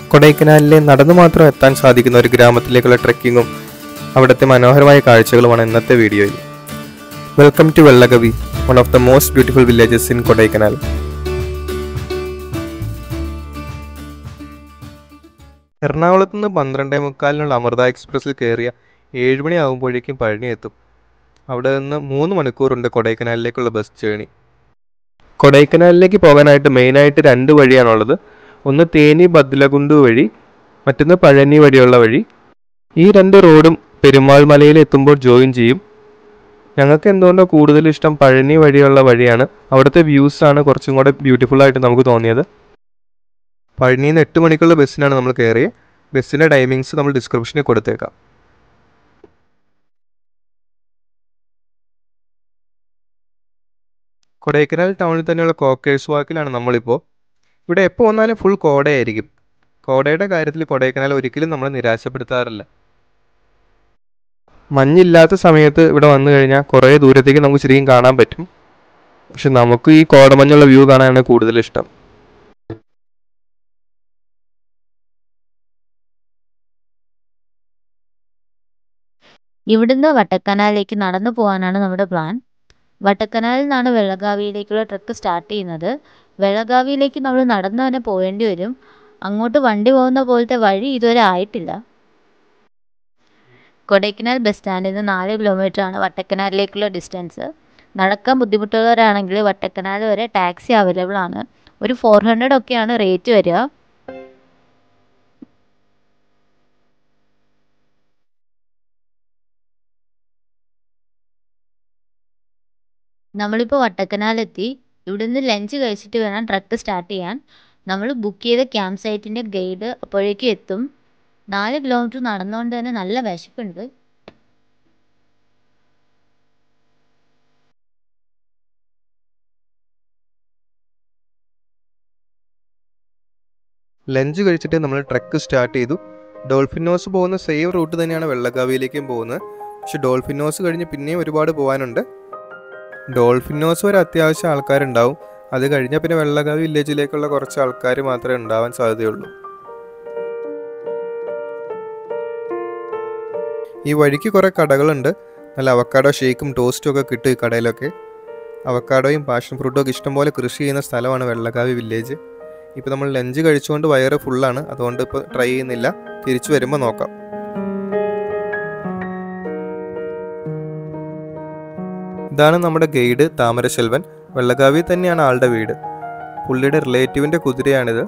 കൊടൈക്കനാലിലെ നടന്നു മാത്രം എത്താൻ സാധിക്കുന്ന ഒരു ഗ്രാമത്തിലേക്കുള്ള ട്രെക്കിങ്ങും അവിടുത്തെ മനോഹരമായ കാഴ്ചകളുമാണ് ഇന്നത്തെ വീഡിയോയിൽ welcome to Vellakavi one of the most beautiful villages in Kodaikanal എറണാകുളത്ത് നിന്ന് പന്ത്രണ്ടേ മുക്കാലിനുള്ള അമൃത എക്സ്പ്രസ്സിൽ കയറിയ ഏഴ് മണി ആകുമ്പോഴേക്കും പഴനി എത്തും അവിടെ നിന്ന് മൂന്ന് മണിക്കൂറുണ്ട് കൊടൈക്കനാലിലേക്കുള്ള ബസ് ജേണി കൊടൈക്കനാലിലേക്ക് പോകാനായിട്ട് മെയിനായിട്ട് രണ്ട് വഴിയാണുള്ളത് ഒന്ന് തേനി ബദ്ലകുണ്ടു വഴി മറ്റൊന്ന് പഴനി വഴിയുള്ള വഴി ഈ രണ്ട് റോഡും പെരുമാൾ മലയിൽ എത്തുമ്പോൾ ജോയിൻ ചെയ്യും ഞങ്ങൾക്ക് എന്തുകൊണ്ടോ കൂടുതൽ ഇഷ്ടം പഴനി വഴിയുള്ള വഴിയാണ് അവിടുത്തെ വ്യൂസ് ആണ് കുറച്ചും കൂടെ ബ്യൂട്ടിഫുൾ ആയിട്ട് നമുക്ക് തോന്നിയത് പഴനിയിൽ നിന്ന് എട്ട് മണിക്കുള്ള ബസ്സിനാണ് നമ്മൾ കയറിയത് ബസ്സിൻ്റെ ടൈമിങ്സ് നമ്മൾ ഡിസ്ക്രിപ്ഷനിൽ കൊടുത്തേക്കാം കൊടൈക്കനാൽ ടൗണിൽ തന്നെയുള്ള കോക്കേഴ്സ് വാക്കിലാണ് നമ്മളിപ്പോൾ ഇവിടെ എപ്പോൾ വന്നാലും ഫുൾ കോടയായിരിക്കും കോടയുടെ കാര്യത്തിൽ കൊടൈക്കനാൽ ഒരിക്കലും നമ്മളെ നിരാശപ്പെടുത്താറില്ല മഞ്ഞില്ലാത്ത സമയത്ത് ഇവിടെ വന്നു കഴിഞ്ഞാൽ കുറേ ദൂരത്തേക്ക് നമുക്ക് ശരിക്കും കാണാൻ പറ്റും പക്ഷെ നമുക്ക് ഈ കോടമഞ്ഞുള്ള വ്യൂ കാണാനാണ് കൂടുതൽ ഇഷ്ടം ഇവിടുന്ന് വട്ടക്കനാലിലേക്ക് നടന്നു പോകാനാണ് നമ്മുടെ പ്ലാൻ വട്ടക്കനാലിൽ നിന്നാണ് വെള്ളഗാവിയിലേക്കുള്ള ട്രക്ക് സ്റ്റാർട്ട് ചെയ്യുന്നത് വെള്ളഗാവിയിലേക്ക് നമ്മൾ നടന്നു തന്നെ പോകേണ്ടി വരും അങ്ങോട്ട് വണ്ടി പോകുന്ന പോലത്തെ വഴി ഇതുവരെ ആയിട്ടില്ല കൊടൈക്കനാൽ ബസ് സ്റ്റാൻഡിൽ നിന്ന് നാല് കിലോമീറ്റർ ആണ് വട്ടക്കനാലിലേക്കുള്ള ഡിസ്റ്റൻസ് നടക്കാൻ ബുദ്ധിമുട്ടുള്ളവരാണെങ്കിൽ വട്ടക്കനാൽ വരെ ടാക്സി അവൈലബിൾ ആണ് ഒരു ഫോർ ഹൺഡ്രഡ് ഒക്കെയാണ് റേറ്റ് വരിക നമ്മളിപ്പോൾ വട്ടക്കനാലെത്തി ഇവിടുന്ന് ലഞ്ച് കഴിച്ചിട്ട് വേണം ട്രക്ക് സ്റ്റാർട്ട് ചെയ്യാൻ നമ്മൾ ബുക്ക് ചെയ്ത ക്യാമ്പ് സൈറ്റിൻ്റെ ഗൈഡ് അപ്പോഴേക്കും എത്തും നാല് കിലോമീറ്റർ നടന്നുകൊണ്ട് തന്നെ നല്ല വിശപ്പുണ്ട് ലഞ്ച് കഴിച്ചിട്ട് നമ്മൾ ട്രക്ക് സ്റ്റാർട്ട് ചെയ്തു ഡോൾഫിനോസ് പോകുന്ന സെയിം റൂട്ട് തന്നെയാണ് വെള്ളക്കാവിയിലേക്കും പോകുന്നത് പക്ഷെ ഡോൾഫിനോസ് കഴിഞ്ഞ് പിന്നെയും ഒരുപാട് പോകാനുണ്ട് ഡോൾഫിനോസ് വരെ അത്യാവശ്യം ആൾക്കാരുണ്ടാവും അത് കഴിഞ്ഞാൽ പിന്നെ വെള്ളക്കാവ് വില്ലേജിലേക്കുള്ള കുറച്ച് ആൾക്കാർ മാത്രമേ ഉണ്ടാവാൻ സാധ്യതയുള്ളൂ ഈ വഴിക്ക് കുറേ കടകളുണ്ട് നല്ല അവക്കാഡോ ഷേക്കും ടോസ്റ്റും ഒക്കെ കിട്ടും ഈ കടയിലൊക്കെ അവക്കാഡോയും പാഷൻ ഫ്രൂട്ടും ഒക്കെ ഇഷ്ടംപോലെ കൃഷി ചെയ്യുന്ന സ്ഥലമാണ് വെള്ളക്കാവ് വില്ലേജ് ഇപ്പോൾ നമ്മൾ ലഞ്ച് കഴിച്ചുകൊണ്ട് വയറ് ഫുള്ളാണ് അതുകൊണ്ട് ഇപ്പോൾ ട്രൈ ചെയ്യുന്നില്ല തിരിച്ചു വരുമ്പോൾ നോക്കാം ഇതാണ് നമ്മുടെ ഗൈഡ് താമരശെൽവൻ വെള്ളക്കാവിൽ തന്നെയാണ് ആളുടെ വീട് പുള്ളിയുടെ റിലേറ്റീവിൻ്റെ കുതിരയാണിത്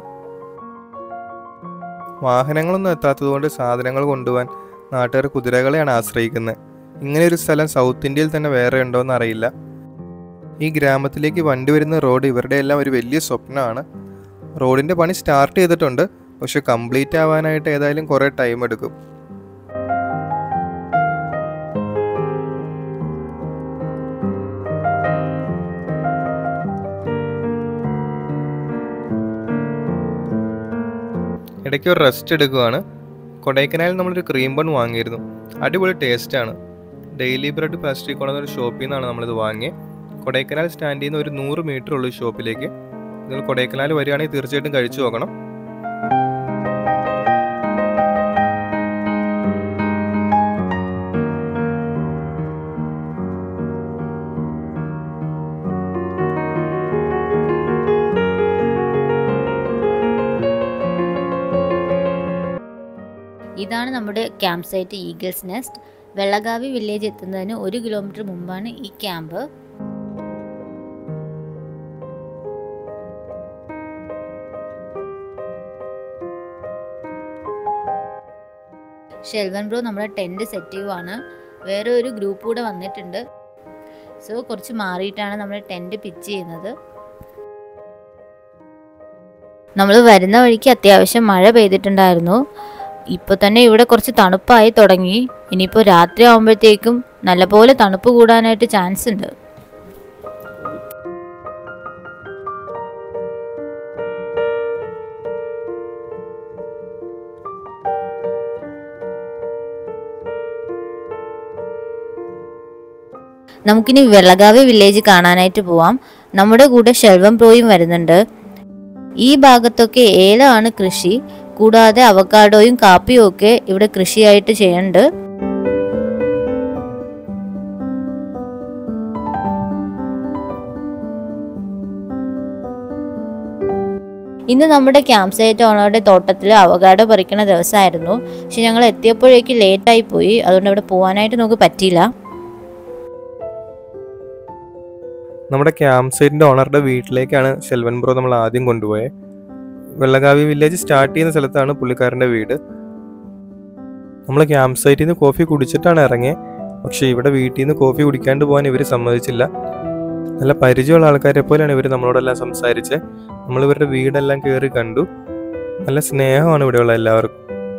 വാഹനങ്ങളൊന്നും എത്താത്തതുകൊണ്ട് സാധനങ്ങൾ കൊണ്ടുപോകാൻ നാട്ടുകാർ കുതിരകളെയാണ് ആശ്രയിക്കുന്നത് ഇങ്ങനെ ഒരു സ്ഥലം സൗത്ത് ഇന്ത്യയിൽ തന്നെ വേറെ ഉണ്ടോ എന്ന് അറിയില്ല ഈ ഗ്രാമത്തിലേക്ക് വണ്ടി വരുന്ന റോഡ് ഇവരുടെ എല്ലാം ഒരു വലിയ സ്വപ്നമാണ് റോഡിൻ്റെ പണി സ്റ്റാർട്ട് ചെയ്തിട്ടുണ്ട് പക്ഷെ കംപ്ലീറ്റ് ആവാനായിട്ട് ഏതായാലും കുറേ ടൈം എടുക്കും ഇടയ്ക്ക് ഒരു റെസ്റ്റ് എടുക്കുവാണ് കൊടൈക്കനാലിൽ നമ്മളൊരു ക്രീം ബൺ വാങ്ങിയിരുന്നു അടിപൊളി ടേസ്റ്റാണ് ഡെയിലി ബ്രെഡ് പാസ്ട്രി കൊണ്ടുവന്ന ഒരു ഷോപ്പിൽ നിന്നാണ് നമ്മളിത് വാങ്ങിയത് കൊടൈക്കനാൽ സ്റ്റാൻഡിൽ നിന്ന് ഒരു നൂറ് മീറ്റർ ഉള്ളൂ ഈ ഷോപ്പിലേക്ക് നിങ്ങൾ കൊടൈക്കനാൽ വരികയാണെങ്കിൽ തീർച്ചയായിട്ടും കഴിച്ചു നോക്കണം ഇതാണ് നമ്മുടെ camp site eagle's nest Vellagavi village എത്തുന്നതിന് ഒരു കിലോമീറ്റർ മുമ്പാണ് ഈ ക്യാമ്പ് ഷെൽവൻ ബ്രോ നമ്മുടെ ടെൻറ്റ് സെറ്റ് ചെയ്യുവാണ് വേറെ ഒരു ഗ്രൂപ്പ് കൂടെ വന്നിട്ടുണ്ട് സോ കുറച്ച് മാറിയിട്ടാണ് നമ്മൾ ടെൻറ്റ് പിച്ച് ചെയ്യുന്നത് നമ്മൾ വരുന്ന വഴിക്ക് അത്യാവശ്യം മഴ പെയ്തിട്ടുണ്ടായിരുന്നു ഇപ്പോൾ തന്നെ ഇവിടെ കുറച്ച് തണുപ്പായി തുടങ്ങി ഇനിയിപ്പോൾ രാത്രി ആകുമ്പോഴത്തേക്കും നല്ലപോലെ തണുപ്പ് കൂടാനായിട്ട് ചാൻസ് ഉണ്ട് നമുക്കിനി വെള്ളകാവ് വില്ലേജ് കാണാനായിട്ട് പോവാം നമ്മുടെ കൂടെ ഷെൽവം പ്രോയും വരുന്നുണ്ട് ഈ ഭാഗത്തൊക്കെ ഏലമാണ് കൃഷി കൂടാതെ അവക്കാഡോയും കാപ്പിയും ഒക്കെ ഇവിടെ കൃഷിയായിട്ട് ചെയ്യുന്നുണ്ട് ഇന്ന് നമ്മുടെ ക്യാമ്പ് സൈറ്റ് ഓണറുടെ തോട്ടത്തിൽ അവകാഡോ പറിക്കുന്ന ദിവസമായിരുന്നു പക്ഷെ ഞങ്ങൾ എത്തിയപ്പോഴേക്ക് ലേറ്റായി പോയി അതുകൊണ്ട് അവിടെ പോകാനായിട്ട് നമുക്ക് പറ്റിയില്ല നമ്മുടെ ക്യാമ്പ് സൈറ്റിൻ്റെ ഓണറുടെ വീട്ടിലേക്കാണ് ശെൽവൻ ബ്രോ നമ്മൾ ആദ്യം കൊണ്ടുപോയത് വെള്ളകാവി വില്ലേജ് സ്റ്റാർട്ട് ചെയ്യുന്ന സ്ഥലത്താണ് പുള്ളിക്കാരൻ്റെ വീട് നമ്മൾ ക്യാമ്പ് സൈറ്റിൽ നിന്ന് കോഫി കുടിച്ചിട്ടാണ് ഇറങ്ങിയത് പക്ഷേ ഇവിടെ വീട്ടിൽ നിന്ന് കോഫി കുടിക്കാണ്ട് പോകാൻ ഇവർ സമ്മതിച്ചില്ല നല്ല പരിചയമുള്ള ആൾക്കാരെ പോലെയാണ് ഇവർ നമ്മളോടെല്ലാം സംസാരിച്ചത് നമ്മൾ ഇവരുടെ വീടെല്ലാം കയറി കണ്ടു നല്ല സ്നേഹമാണ് ഇവിടെയുള്ള എല്ലാവർക്കും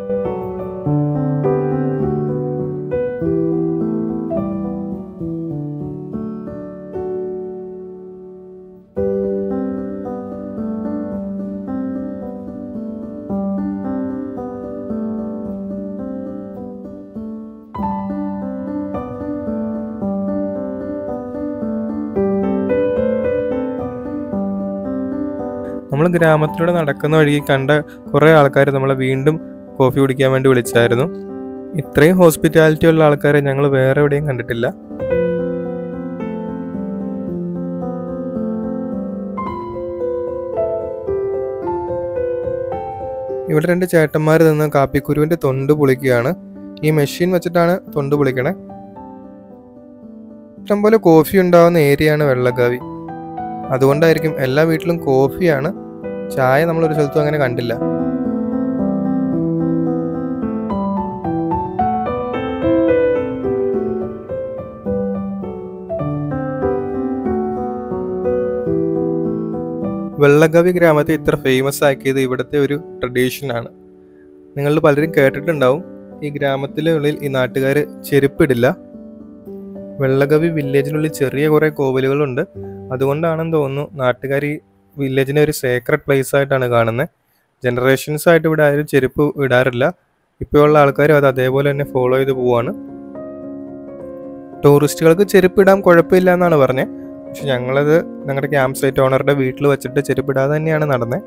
നമ്മൾ ഗ്രാമത്തിലൂടെ നടക്കുന്ന വഴി കണ്ട കുറേ ആൾക്കാർ നമ്മളെ വീണ്ടും കോഫി കുടിക്കാൻ വേണ്ടി വിളിച്ചായിരുന്നു ഇത്രയും ഹോസ്പിറ്റാലിറ്റി ഉള്ള ആൾക്കാരെ ഞങ്ങൾ വേറെ എവിടെയും കണ്ടിട്ടില്ല ഇവിടെ രണ്ട് ചേട്ടന്മാർ നിന്ന് കാപ്പിക്കുരുവിന്റെ തൊണ്ട് പൊളിക്കുകയാണ് ഈ മെഷീൻ വെച്ചിട്ടാണ് തൊണ്ട് പൊളിക്കണേ ഇഷ്ടംപോലെ കോഫി ഉണ്ടാവുന്ന ഏരിയയാണ് വെള്ളക്കാവി അതുകൊണ്ടായിരിക്കും എല്ലാ വീട്ടിലും കോഫിയാണ് ചായ നമ്മളൊരു സ്ഥലത്തും അങ്ങനെ കണ്ടില്ല വെള്ളഗവി ഗ്രാമത്തെ ഇത്ര ഫേമസ് ആക്കിയത് ഇവിടുത്തെ ഒരു ട്രഡീഷനാണ് നിങ്ങൾ പലരും കേട്ടിട്ടുണ്ടാവും ഈ ഗ്രാമത്തിനുള്ളിൽ ഈ നാട്ടുകാർ ചെരുപ്പിടില്ല വെള്ളഗവി വില്ലേജിനുള്ളിൽ ചെറിയ കുറേ കോവിലുകളുണ്ട് അതുകൊണ്ടാണെന്ന് തോന്നുന്നു നാട്ടുകാർ ഈ വില്ലേജിനെ ഒരു സേക്രഡ് പ്ലേസ് ആയിട്ടാണ് കാണുന്നത് ജനറേഷൻസ് ആയിട്ട് ഇവിടെ ആരും ചെരുപ്പ് ഇടാറില്ല ഇപ്പോഴുള്ള ആൾക്കാരും അത് അതേപോലെ തന്നെ ഫോളോ ചെയ്ത് പോവാണ് ടൂറിസ്റ്റുകൾക്ക് ചെരുപ്പ് ഇടാൻ കുഴപ്പമില്ല എന്നാണ് പറഞ്ഞത് പക്ഷെ ഞങ്ങളത് ഞങ്ങളുടെ ക്യാമ്പ് സൈറ്റ് ഓണറുടെ വീട്ടിൽ വെച്ചിട്ട് ചെരുപ്പിടാതെ തന്നെയാണ് നടന്നത്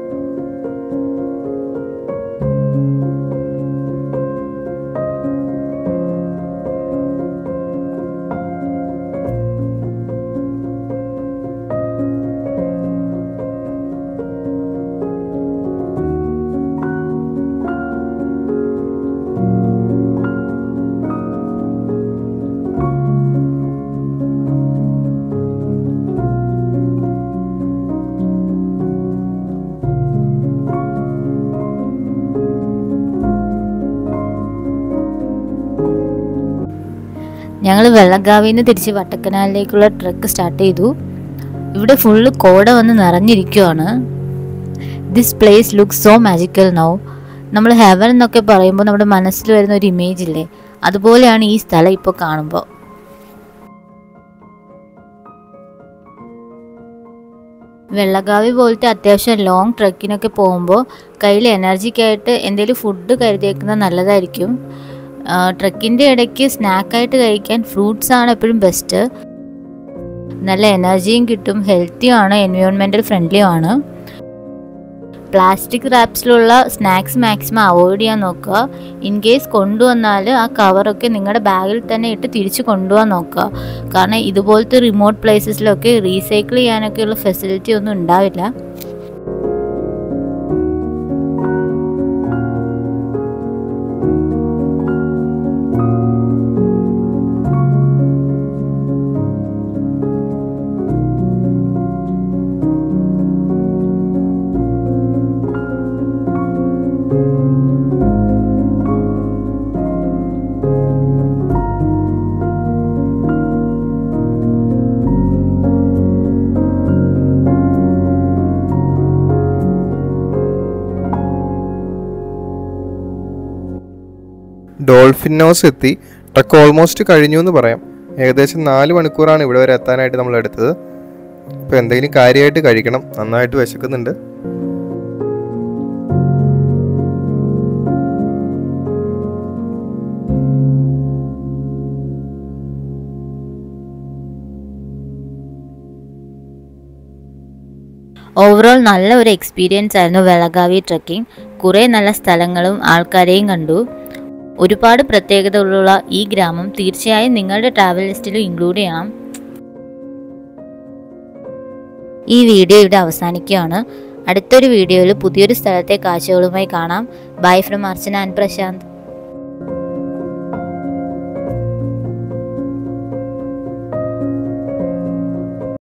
ഞങ്ങൾ വെള്ളങ്കാവിൽ നിന്ന് തിരിച്ച് വട്ടക്കനാലിലേക്കുള്ള ട്രക്ക് സ്റ്റാർട്ട് ചെയ്തു ഇവിടെ ഫുള്ള് കോട വന്ന് നിറഞ്ഞിരിക്കുവാണ് this place look so magical now നമ്മൾ ഹെവൻ എന്നൊക്കെ പറയുമ്പോൾ നമ്മുടെ മനസ്സിൽ വരുന്ന ഒരു ഇമേജ് ഇല്ലേ അതുപോലെയാണ് ഈ സ്ഥലം ഇപ്പോൾ കാണുമ്പോൾ വെള്ളകാവി പോലത്തെ അത്യാവശ്യം ലോങ് ട്രക്കിനൊക്കെ പോകുമ്പോൾ കയ്യിൽ എനർജിക്കായിട്ട് എന്തെങ്കിലും ഫുഡ് കരുതിയേക്കുന്നത് നല്ലതായിരിക്കും ട്രക്കിൻ്റെ ഇടയ്ക്ക് സ്നാക്കായിട്ട് കഴിക്കാൻ ഫ്രൂട്ട്സ് ആണ് എപ്പോഴും ബെസ്റ്റ് നല്ല എനർജിയും കിട്ടും ഹെൽത്തിയും ആണ് എൻവയോൺമെൻറ്റൽ ഫ്രണ്ട്ലിയും ആണ് പ്ലാസ്റ്റിക് റാപ്സിലുള്ള സ്നാക്സ് മാക്സിമം അവോയ്ഡ് ചെയ്യാൻ നോക്കുക ഇൻ കേസ് കൊണ്ടുവന്നാൽ ആ കവറൊക്കെ നിങ്ങളുടെ ബാഗിൽ തന്നെ ഇട്ട് തിരിച്ച് കൊണ്ടുപോകാൻ നോക്കുക കാരണം ഇതുപോലത്തെ റിമോട്ട് പ്ലേസസിലൊക്കെ റീസൈക്കിൾ ചെയ്യാനൊക്കെയുള്ള ഫെസിലിറ്റി ഒന്നും ഉണ്ടാവില്ല ഡോൾഫിനോസ് എത്തി ട്രക്ക് ഓൾമോസ്റ്റ് കഴിഞ്ഞു എന്ന് പറയാം ഏകദേശം നാല് മണിക്കൂറാണ് ഇവിടെ വരെ എത്താനായിട്ട് നമ്മൾ എടുത്തത് അപ്പോൾ എന്തെങ്കിലും കാര്യമായിട്ട് കഴിക്കണം നന്നായിട്ട് വിശക്കുന്നുണ്ട് ഓവറോൾ നല്ല ഒരു എക്സ്പീരിയൻസ് ആയിരുന്നു വെളഗാവി ട്രക്കിംഗ് കുറേ നല്ല സ്ഥലങ്ങളും ആൾക്കാരെയും കണ്ടു ഒരുപാട് പ്രത്യേകതകളുള്ള ഈ ഗ്രാമം തീർച്ചയായും നിങ്ങളുടെ ട്രാവൽ ലിസ്റ്റിലും ഇൻക്ലൂഡ് ചെയ്യണം ഈ വീഡിയോ ഇവിടെ അവസാനിക്കുകയാണ് അടുത്തൊരു വീഡിയോയിൽ പുതിയൊരു സ്ഥലത്തെ കാഴ്ചകളുമായി കാണാം bye from Archana and Prashant